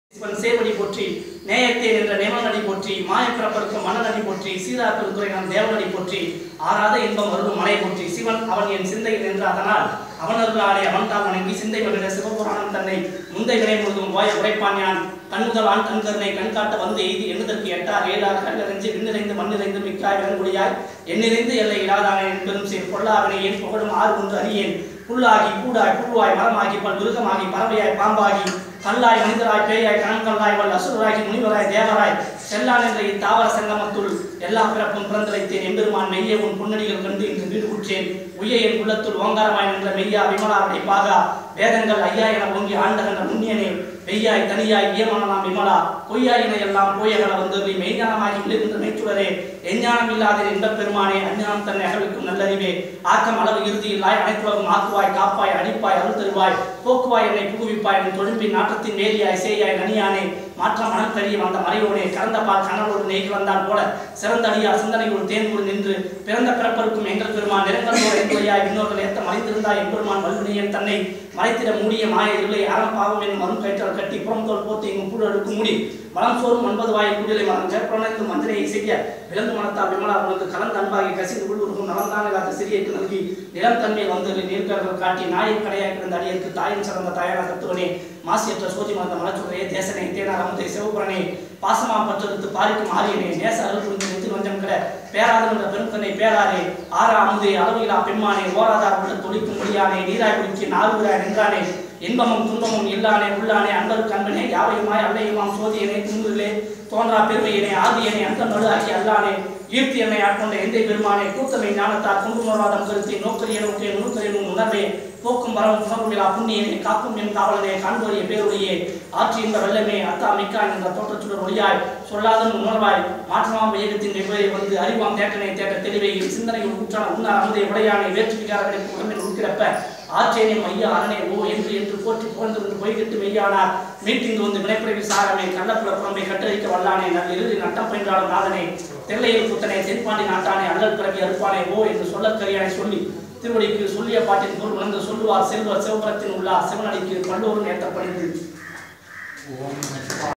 சிவன் சேவடி போற்றி நேயத்தே என்ற நேமநடி போற்றி மாயப்பிறப்பருக்கும் மன்னநடி போற்றி சீரா பெருந்துரை நம் தேவநடி போற்றி ஆறாத இன்பம் அருளும் மலை போற்றி சிவன் அவன் என் சிந்தையில் நின்ற அதனால் அவனர்களாலே அவன் தான் வணங்கி சிந்தை மகிழ சிவபுராணம் தன்னை முந்தை வினை முழுதும் வாய உரைப்பான் யான் கண்முதலான் கண்கருணை கண்காட்ட வந்து எய்தி எண்ணுதற்கு எட்டார் ஏழார் கல்லறிஞ்சு விண்ணிறைந்து மண்ணிறைந்து மிக்காய் வெண்குடியாய் எண்ணிறைந்து எல்லை இடாதானே என்பதும் சேர் பொல்லாவினை ஏன் புகழும் ஆறு ஒன்று அறியேன் புல்லாகி கூடாய் புழுவாய் மரமாகி பல் மிருகமாகி பறவையாய் பாம்பாகி கல்லாய் மனிதராய் பேயாய் கணங்கல்லாய் வல் அசுரராகி முனிவராய் தேவராய் செல்லான் என்ற இத்தாவர சங்கமத்துள் எல்லா பிறப்பும் பிறந்தழைத்தேன் எம்பெருமான் மெய்யே உன் பொன்னடிகள் கண்டு இன்று வீடு குற்றேன் உய்ய என் உள்ளத்துள் ஓங்காரமாய் நின்ற மெய்யா விமலாவுடைய பாகா வேதங்கள் ஐயா என ஓங்கி ஆண்டகன்ற முன்னியனே மெய்யாய் தனியாய் இயமனலாம் விமலா பொய்யாயின எல்லாம் போயகல வந்து மெய்ஞானமாகி விழுகின்ற மெய்ச்சுடரே எஞ்ஞானம் இல்லாத இன்பப் பெருமானே அஞ்ஞானம் தன்னை அகழ்விக்கும் நல்லறிவே ஆக்கம் அளவு இறுதியில்லாய் அனைத்துலகும் ஆக்குவாய் காப்பாய் அடிப்பாய் அருள் தருவாய் போக்குவாய் என்னை புகுவிப்பாய் என் தொழும்பின் நாட்டத்தின் வேலியாய் சேயாய் நனியானே மாற்றம் மனம் கழிய வந்த மறையோனே கறந்த பால் கனவோடு நெய்க்கு வந்தான் போல சிறந்த அடியா சிந்தனையோடு தேன்போடு நின்று பிறந்த பிறப்பருக்கும் எங்கள் பெருமான் நிறங்களோடு என்பதையாய் இன்னொருகள் ஏத்த மறைந்திருந்தாய் எம்பெருமான் வல்வினியன் தன்னை மறைத்திட மூடிய மாய இருளை அறம் பாவம் என்னும் மரும் கயிற்றால் கட்டி புறம் தோல் போத்து எங்கும் புழு அடுக்கு மூடி மலம் சோறும் ஒன்பது வாயை குடிலை மறந்த புலனைந்து மந்திரையை செய்ய விலங்கு மனத்தால் விமலா உனக்கு கலந்து அன்பாகி கசிந்து உள்ளுருக்கும் நலந்தான காத்த சிறியக்கு நல்கி நிலம் தன்மை வந்து நீர்க்கர்கள் காட்டி நாயின் கடையாய் கிடந்த அடியருக்கு தாயின் சிறந்த தாயான தத்துவனே மாசியற்ற சோதி மந்த மலச்சுரையே தேசனே தேனார் அமுதை சிவபுரனே பாசமா பற்றெடுத்து பாரிக்கும் ஆரியனே நேச அருள் புரிந்து நெத்தி வஞ்சம் கிட பேராதம் என்ற பெருந்தன்னை பேராரே ஆறா அமுதே அளவிலா பெண்மானே ஓராதார் உள்ள தொழிக்கும் முடியானே நீராய் குடிக்க நாலுகிறாய் நின்றானே இன்பமும் துன்பமும் இல்லானே உள்ளானே அன்பருக்கு அன்பனே யாவையுமாய் அல்லையுமாம் சோதியனே துன்புகளே தோன்றா பெருமையனே ஆதியனே அந்த நடு ஆகி அல்லானே ஈர்த்தி என்னை ஆட்கொண்ட எந்தை பெருமானே கூத்தமை ஞானத்தார் குங்குமவாதம் கருத்தை நோக்கரிய நோக்கிய நுணுக்கரினும் உணர்வே போக்கும் வரவும் உணர்வுமிலா புண்ணியனே காக்கும் என் காவலனே காண்போரிய பேருடையே ஆற்றி இந்த வெள்ளமே அத்தா மிக்கான் என்ற தோற்றச்சுடர் ஒளியாய் சொல்லாதன் உணர்வாய் மாற்றமாம் இயக்கத்தின் வெவ்வேறு வந்து அறிவாம் தேட்டனை தேட்ட தெளிவை சிந்தனையில் ஊற்றான உன்னார் அமுதை உடையானை வேற்று விகாரங்களுக்கு உடம்பில் உட்கிறப்ப ஆற்றேனே மையா அரணே ஓ என்று என்று போற்றி புகழ்ந்திருந்து பொய்கிட்டு மெய்யானார் மீட்டிங்கு வந்து வினைப்புறவி சாரமே கள்ளப்புற புறம்பை கட்டளிக்க வல்லானே நல் இறுதி நட்டம் பயின்றாலும் நாதனே தெல்லையில் புத்தனை தென்பாண்டி நாட்டானே அல்லல் பிறவி அறுப்பானே ஓ என்று சொல்லக்கரியானை சொல்லி திருவடிக்கு சொல்லிய பாட்டின் பொருள் உணர்ந்து சொல்லுவார் செல்வர் சிவபுரத்தின் உள்ளார் சிவனடிக்கு பல்லோரும் ஏற்றப்படுகிறது